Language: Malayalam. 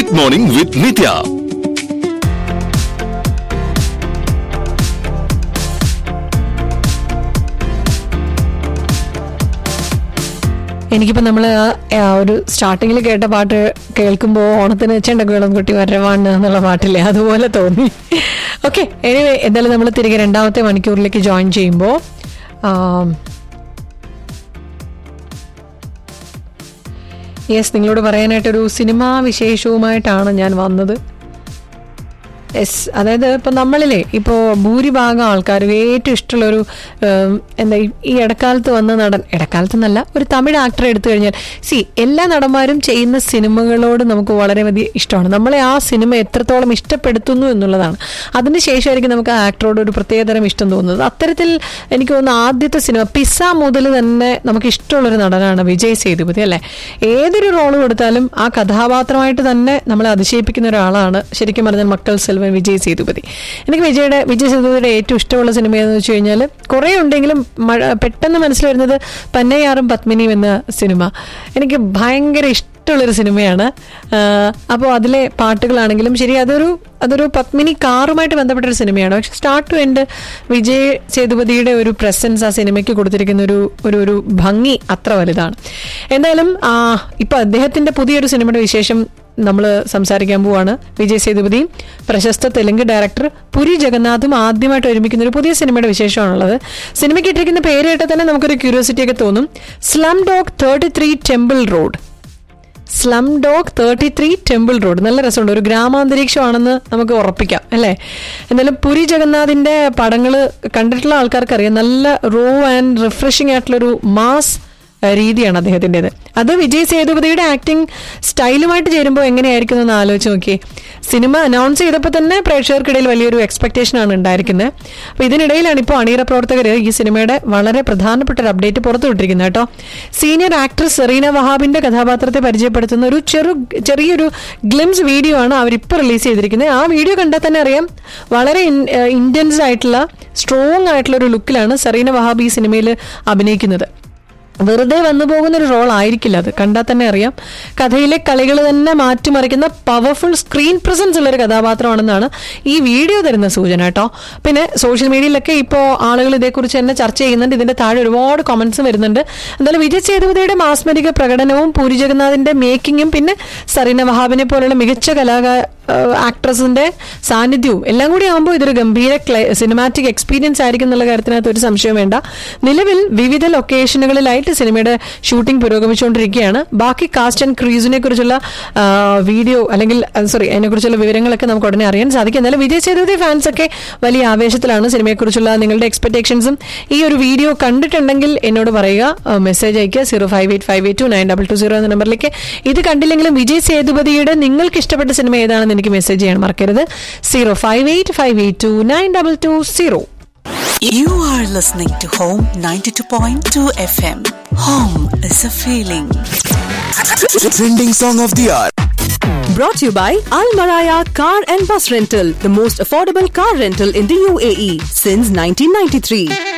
Mid morning with Nitya. എനിക്കിപ്പോ നമ്മള് ആ- ആ ഒരു സ്റ്റാർട്ടിങ്ങിൽ കേട്ട പാട്ട് കേൾക്കുമ്പോൾ ഓണത്തിന് ചെണ്ടക്കുളം കുട്ടി വരവാണ് എന്നുള്ള പാട്ടില്ലേ അതുപോലെ തോന്നി ഓക്കെ എനിവേ എന്തായാലും നമ്മൾ തിരികെ രണ്ടാമത്തെ മണിക്കൂറിലേക്ക് ജോയിൻ ചെയ്യുമ്പോൾ യെസ് നിങ്ങളോട് പറയാനായിട്ടൊരു സിനിമാ വിശേഷവുമായിട്ടാണ് ഞാൻ വന്നത് യെസ് അതായത് ഇപ്പൊ നമ്മളിലെ ഇപ്പോ ഭൂരിഭാഗം ആൾക്കാരും ഏറ്റവും ഇഷ്ടമുള്ളൊരു ഉം, എന്താ ഈ- ഈ ഇടക്കാലത്ത് വന്ന നടൻ ഇടക്കാലത്ത് എന്നല്ല ഒരു തമിഴ് ആക്ടറെ എടുത്തു കഴിഞ്ഞാൽ സി എല്ലാ നടന്മാരും ചെയ്യുന്ന സിനിമകളോട് നമുക്ക് വളരെ വലിയ ഇഷ്ടമാണ് നമ്മളെ ആ സിനിമ എത്രത്തോളം ഇഷ്ടപ്പെടുത്തുന്നു എന്നുള്ളതാണ് അതിന് ശേഷമായിരിക്കും നമുക്ക് ആ ആക്ടറോട് ഒരു പ്രത്യേകതരം ഇഷ്ടം തോന്നുന്നത് അത്തരത്തിൽ എനിക്ക് തോന്നുന്നു ആദ്യത്തെ സിനിമ പിസ്സ മുതൽ തന്നെ നമുക്ക് ഇഷ്ടമുള്ളൊരു നടനാണ് വിജയ് സേതുപതി അല്ലേ ഏതൊരു റോൾ കൊടുത്താലും ആ കഥാപാത്രമായിട്ട് തന്നെ നമ്മളെ അതിശയിപ്പിക്കുന്ന ഒരാളാണ് ശരിക്കും പറഞ്ഞാൽ മക്കൾ സെൽവൻ വിജയ് സേതുപതി എനിക്ക് വിജയുടെ വിജയ് സേതുപതിയുടെ ഏറ്റവും ഇഷ്ടമുള്ള സിനിമ എന്ന് വെച്ച് കഴിഞ്ഞാൽ കുറേ ഉണ്ടെങ്കിലും മഴ പെട്ടെന്ന് മനസ്സിൽ വരുന്നത് പന്നയാറും പത്മിനിയും എന്ന സിനിമ എനിക്ക് ഭയങ്കര ഇഷ്ടമുള്ളൊരു സിനിമയാണ് അപ്പോൾ അതിലെ പാട്ടുകളാണെങ്കിലും ശരി അതൊരു അതൊരു പത്മിനി കാറുമായിട്ട് ബന്ധപ്പെട്ട ഒരു സിനിമയാണ് പക്ഷെ സ്റ്റാർട്ട് ടു എൻഡ് വിജയ് സേതുപതിയുടെ ഒരു പ്രസൻസ് ആ സിനിമയ്ക്ക് കൊടുത്തിരിക്കുന്ന ഒരു ഒരു ഒരു ഭംഗി അത്ര വലുതാണ് എന്തായാലും ആ, ഇപ്പൊ അദ്ദേഹത്തിന്റെ പുതിയൊരു സിനിമയുടെ വിശേഷം നമ്മൾ സംസാരിക്കാൻ പോവാണ് വിജയ് സേതുപതിയും പ്രശസ്ത തെലുങ്ക് ഡയറക്ടർ പുരി ജഗന്നാഥും ആദ്യമായിട്ട് ഒരുമിക്കുന്ന ഒരു പുതിയ സിനിമയുടെ വിശേഷമാണുള്ളത് സിനിമയ്ക്ക് ഇട്ടിരിക്കുന്ന പേര് കേട്ടാൽ തന്നെ നമുക്കൊരു ക്യൂരിയോസിറ്റി ഒക്കെ തോന്നും slumdog thirty three temple road slumdog thirty three temple road നല്ല രസമുണ്ട് ഒരു ഗ്രാമാന്തരീക്ഷമാണെന്ന് നമുക്ക് ഉറപ്പിക്കാം അല്ലേ എന്തായാലും പുരി ജഗന്നാഥിന്റെ പടങ്ങൾ കണ്ടിട്ടുള്ള ആൾക്കാർക്കറിയാം നല്ല റോ ആൻഡ് റിഫ്രഷിംഗ് ആയിട്ടുള്ളൊരു മാസ് ഏഹ്, രീതിയാണ് അദ്ദേഹത്തിൻ്റെത് അത് വിജയ് സേതുപതിയുടെ ആക്ടിങ് സ്റ്റൈലുമായിട്ട് ചേരുമ്പോൾ എങ്ങനെയായിരിക്കും എന്ന് ആലോചിച്ച് നോക്കിയേ സിനിമ അനൗൺസ് ചെയ്തപ്പോൾ തന്നെ പ്രേക്ഷകർക്കിടയിൽ വലിയൊരു എക്സ്പെക്ടേഷൻ ആണ് ഉണ്ടായിരിക്കുന്നത് അപ്പോൾ ഇതിനിടയിലാണ് ഇപ്പോൾ അണിയറ പ്രവർത്തകർ ഈ സിനിമയുടെ വളരെ പ്രധാനപ്പെട്ട ഒരു അപ്ഡേറ്റ് പുറത്തുവിട്ടിരിക്കുന്നത് കേട്ടോ സീനിയർ ആക്ട്രസ് സെറീന വഹാബിന്റെ കഥാപാത്രത്തെ പരിചയപ്പെടുത്തുന്ന ഒരു ചെറു ചെറിയൊരു ഗ്ലിംസ് വീഡിയോ ആണ് അവരിപ്പോൾ റിലീസ് ചെയ്തിരിക്കുന്നത് ആ വീഡിയോ കണ്ടാൽ തന്നെ അറിയാം വളരെ ഇന്റൻസ് ആയിട്ടുള്ള സ്ട്രോങ് ആയിട്ടുള്ള ഒരു ലുക്കിലാണ് സെറീന വഹാബ് ഈ സിനിമയിൽ അഭിനയിക്കുന്നത് വെറുതെ വന്നു പോകുന്ന ഒരു റോൾ ആയിരിക്കില്ല അത് കണ്ടാൽ തന്നെ അറിയാം കഥയിലെ കളികൾ തന്നെ മാറ്റിമറിക്കുന്ന പവർഫുൾ സ്ക്രീൻ പ്രസൻസ് ഉള്ള ഒരു കഥാപാത്രമാണെന്നാണ് ഈ വീഡിയോ തരുന്ന സൂചന കേട്ടോ പിന്നെ സോഷ്യൽ മീഡിയയിലൊക്കെ ഇപ്പോൾ ആളുകൾ ഇതേക്കുറിച്ച് തന്നെ ചർച്ച ചെയ്യുന്നുണ്ട് ഇതിന്റെ താഴെ ഒരുപാട് കമന്റ്സും വരുന്നുണ്ട് എന്തായാലും വിജയ് സേതുപതിയുടെ മാസ്മരിക പ്രകടനവും പൂരി ജഗന്നാഥിന്റെ മേക്കിങ്ങും പിന്നെ സറീന വഹാബിനെ പോലുള്ള മികച്ച കലാകാ ആക്ട്രസിന്റെ സാന്നിധ്യവും എല്ലാം കൂടി ആകുമ്പോൾ ഇതൊരു ഗംഭീര സിനിമാറ്റിക് എക്സ്പീരിയൻസ് ആയിരിക്കും എന്നുള്ള കാര്യത്തിനകത്ത് ഒരു സംശയം വേണ്ട നിലവിൽ വിവിധ ലൊക്കേഷനുകളിലായിട്ട് സിനിമയുടെ ഷൂട്ടിംഗ് പുരോഗമിച്ചുകൊണ്ടിരിക്കുകയാണ് ബാക്കി കാസ്റ്റ് ആൻഡ് ക്രീസിനെ കുറിച്ചുള്ള ആ, വീഡിയോ അല്ലെങ്കിൽ സോറി അതിനെക്കുറിച്ചുള്ള വിവരങ്ങളൊക്കെ നമുക്ക് ഉടനെ അറിയാൻ സാധിക്കും എന്നാലും വിജയ് സേതുപതി ഫാൻസ് ഒക്കെ വലിയ ആവേശത്തിലാണ് സിനിമയെക്കുറിച്ചുള്ള നിങ്ങളുടെ എക്സ്പെക്ടേഷൻസും ഈ ഒരു വീഡിയോ കണ്ടിട്ടുണ്ടെങ്കിൽ എന്നോട് പറയുക മെസ്സേജ് അയക്കുക zero five eight five eight two nine double two zero എന്ന നമ്പറിലേക്ക് ഇത് കണ്ടില്ലെങ്കിലും വിജയ് സേതുപതിയുടെ നിങ്ങൾക്ക് ഇഷ്ടപ്പെട്ട സിനിമ ഏതാണെന്ന് എനിക്ക് മെസ്സേജ് ചെയ്യാൻ മറക്കരുത് zero five eight five eight two nine double two zero You are listening to Home 92.2 FM. Home is a feeling. Trending song of the hour. Brought to you by Al Maraya Car and Bus Rental, the most affordable car rental in the UAE since 1993.